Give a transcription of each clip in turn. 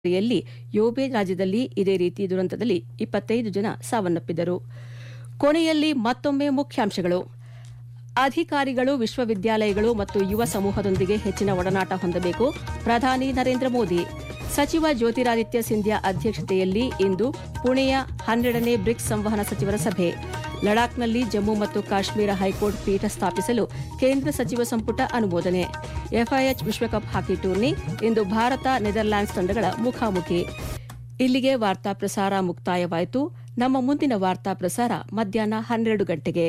ಯಲ್ಲಿ ಯೋಬೆ ರಾಜ್ಯದಲ್ಲಿ ಇದೇ ರೀತಿ ದುರಂತದಲ್ಲಿ ಇಪ್ಪತ್ತೈದು ಜನ ಸಾವನ್ನಪ್ಪಿದರು ಕೊನೆಯಲ್ಲಿ ಮತ್ತೊಮ್ಮೆ ಮುಖ್ಯಾಂಶಗಳು ಅಧಿಕಾರಿಗಳು ವಿಶ್ವವಿದ್ಯಾಲಯಗಳು ಮತ್ತು ಯುವ ಸಮೂಹದೊಂದಿಗೆ ಹೆಚ್ಚಿನ ಒಡನಾಟ ಹೊಂದಬೇಕು ಪ್ರಧಾನಿ ನರೇಂದ್ರ ಮೋದಿ ಸಚಿವ ಜ್ಯೋತಿರಾದಿತ್ಯ ಸಿಂಧ್ಯಾ ಅಧ್ಯಕ್ಷತೆಯಲ್ಲಿ ಇಂದು ಪುಣೆಯ ಹನ್ನೆರಡನೇ ಬ್ರಿಕ್ಸ್ ಸಂವಹನ ಸಚಿವರ ಸಭೆ ಲಡಾಖ್ನಲ್ಲಿ ಜಮ್ಮು ಮತ್ತು ಕಾಶ್ಮೀರ ಹೈಕೋರ್ಟ್ ಪೀಠ ಸ್ಥಾಪಿಸಲು ಕೇಂದ್ರ ಸಚಿವ ಸಂಪುಟ ಅನುಮೋದನೆ ಎಫ್ಐಎಚ್ ವಿಶ್ವಕಪ್ ಹಾಕಿ ಟೂರ್ನಿ ಇಂದು ಭಾರತ ನೆದರ್ಲ್ಯಾಂಡ್ಸ್ ತಂಡಗಳ ಮುಖಾಮುಖಿ ಇಲ್ಲಿಗೆ ವಾರ್ತಾ ಪ್ರಸಾರ ಮುಕ್ತಾಯವಾಯಿತು ನಮ್ಮ ಮುಂದಿನ ವಾರ್ತಾ ಪ್ರಸಾರ ಮಧ್ಯಾಹ್ನ ಹನ್ನೆರಡು ಗಂಟೆಗೆ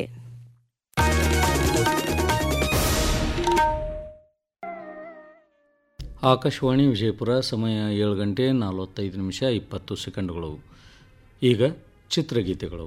ಆಕಾಶವಾಣಿ ವಿಜಯಪುರ ಸಮಯ ಏಳು ಗಂಟೆ ನಲವತ್ತೈದು ನಿಮಿಷ ಇಪ್ಪತ್ತು ಸೆಕೆಂಡ್ಗಳು ಈಗ ಚಿತ್ರಗೀತೆಗಳು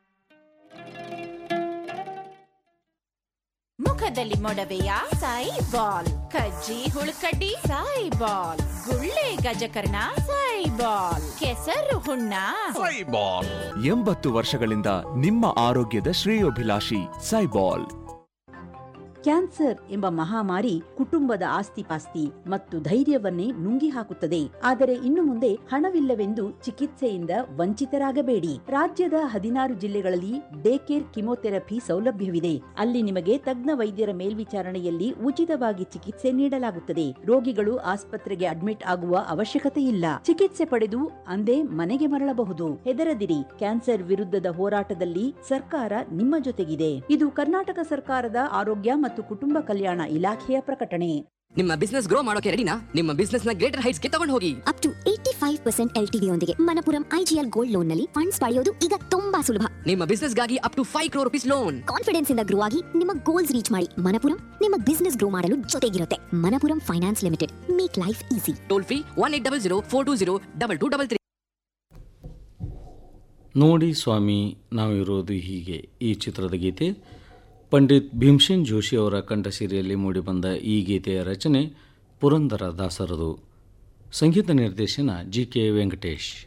ಮುಖದಲ್ಲಿ ಮೊಡವೆಯ ಸಾಯಿ ಬಾಲ್ ಕಜ್ಜಿ ಹುಳುಕಡ್ಡಿ ಸಾಯಿ ಬಾಲ್ ಗುಳ್ಳೆ ಗಜಕರ್ಣ ಸಾಯಿ ಬಾಲ್ ಕೆಸರು ಹುಣ್ಣ ಸೈಬಾಲ್ ಎಂಬತ್ತು ವರ್ಷಗಳಿಂದ ನಿಮ್ಮ ಆರೋಗ್ಯದ ಶ್ರೇಯೋಭಿಲಾಷಿ ಸೈಬಾಲ್ ಕ್ಯಾನ್ಸರ್ ಎಂಬ ಮಹಾಮಾರಿ ಕುಟುಂಬದ ಆಸ್ತಿಪಾಸ್ತಿ ಮತ್ತು ಧೈರ್ಯವನ್ನೇ ನುಂಗಿ ಹಾಕುತ್ತದೆ ಆದರೆ ಇನ್ನು ಮುಂದೆ ಹಣವಿಲ್ಲವೆಂದು ಚಿಕಿತ್ಸೆಯಿಂದ ವಂಚಿತರಾಗಬೇಡಿ ರಾಜ್ಯದ ಹದಿನಾರು ಜಿಲ್ಲೆಗಳಲ್ಲಿ ಡೇ ಕೇರ್ ಕಿಮೋಥೆರಪಿ ಸೌಲಭ್ಯವಿದೆ ಅಲ್ಲಿ ನಿಮಗೆ ತಜ್ಞ ವೈದ್ಯರ ಮೇಲ್ವಿಚಾರಣೆಯಲ್ಲಿ ಉಚಿತವಾಗಿ ಚಿಕಿತ್ಸೆ ನೀಡಲಾಗುತ್ತದೆ ರೋಗಿಗಳು ಆಸ್ಪತ್ರೆಗೆ ಅಡ್ಮಿಟ್ ಆಗುವ ಅವಶ್ಯಕತೆ ಇಲ್ಲ ಚಿಕಿತ್ಸೆ ಪಡೆದು ಅಂದೇ ಮನೆಗೆ ಮರಳಬಹುದು ಹೆದರದಿರಿ ಕ್ಯಾನ್ಸರ್ ವಿರುದ್ಧದ ಹೋರಾಟದಲ್ಲಿ ಸರ್ಕಾರ ನಿಮ್ಮ ಜೊತೆಗಿದೆ ಇದು ಕರ್ನಾಟಕ ಸರ್ಕಾರದ ಆರೋಗ್ಯ ಮತ್ತು ಕುಟುಂಬ ಕಲ್ಯಾಣ ಇಲಾಖೆಯ ಪ್ರಕಟಣೆ ನಿಮ್ಮ ಬಿಸ್ನೆಸ್ ಗ್ರೋ ಮಾಡೋಕೆ ರೆಡಿನಾ ನಿಮ್ಮ ಬಿಸ್ನೆಸ್ ನ ಗ್ರೇಟರ್ ಹೈಟ್ಸ್ ಗೆ ತಗೊಂಡು ಹೋಗಿ up to eighty five percent L T ಯೊಂದಿಗೆ ಮನಪುರಂ ಐಜಿಎಲ್ ಗೋಲ್ಡ್ ಲೋನ್ ನಲ್ಲಿ ಫಂಡ್ಸ್ ಪಡೆಯೋದು ಈಗ ತುಂಬಾ ಸುಲಭ ನಿಮ್ಮ ಬಿಸ್ನೆಸ್ ಗಾಗಿ up to five crore rupees loan confidence ಇಂದ ಗ್ರೋ ಆಗಿ ನಿಮ್ಮ ಗೋಲ್ಸ್ ರೀಚ್ ಮಾಡಿ ಮನಪುರಂ ನಿಮ್ಮ ಬಿಸ್ನೆಸ್ ಗ್ರೋ ಮಾಡಲು ಜೊತೆಗಿರುತ್ತೆ Manappuram finance limited make life easy toll free one eight double zero four two zero double two double three ನೋಡಿ ಸ್ವಾಮಿ ನಾವಿರೋದು ಹೀಗೆ ಈ ಚಿತ್ರದ ಗೀತೆ ಪಂಡಿತ್ ಭೀಮ್ಸೇನ್ ಜೋಶಿ ಅವರ ಕಂಠಸಿರಿಯಲ್ಲಿ ಮೂಡಿಬಂದ ಈ ಗೀತೆಯ ರಚನೆ ಪುರಂದರ ದಾಸರದು ಸಂಗೀತ ನಿರ್ದೇಶನ ಜಿ ಕೆ ವೆಂಕಟೇಶ್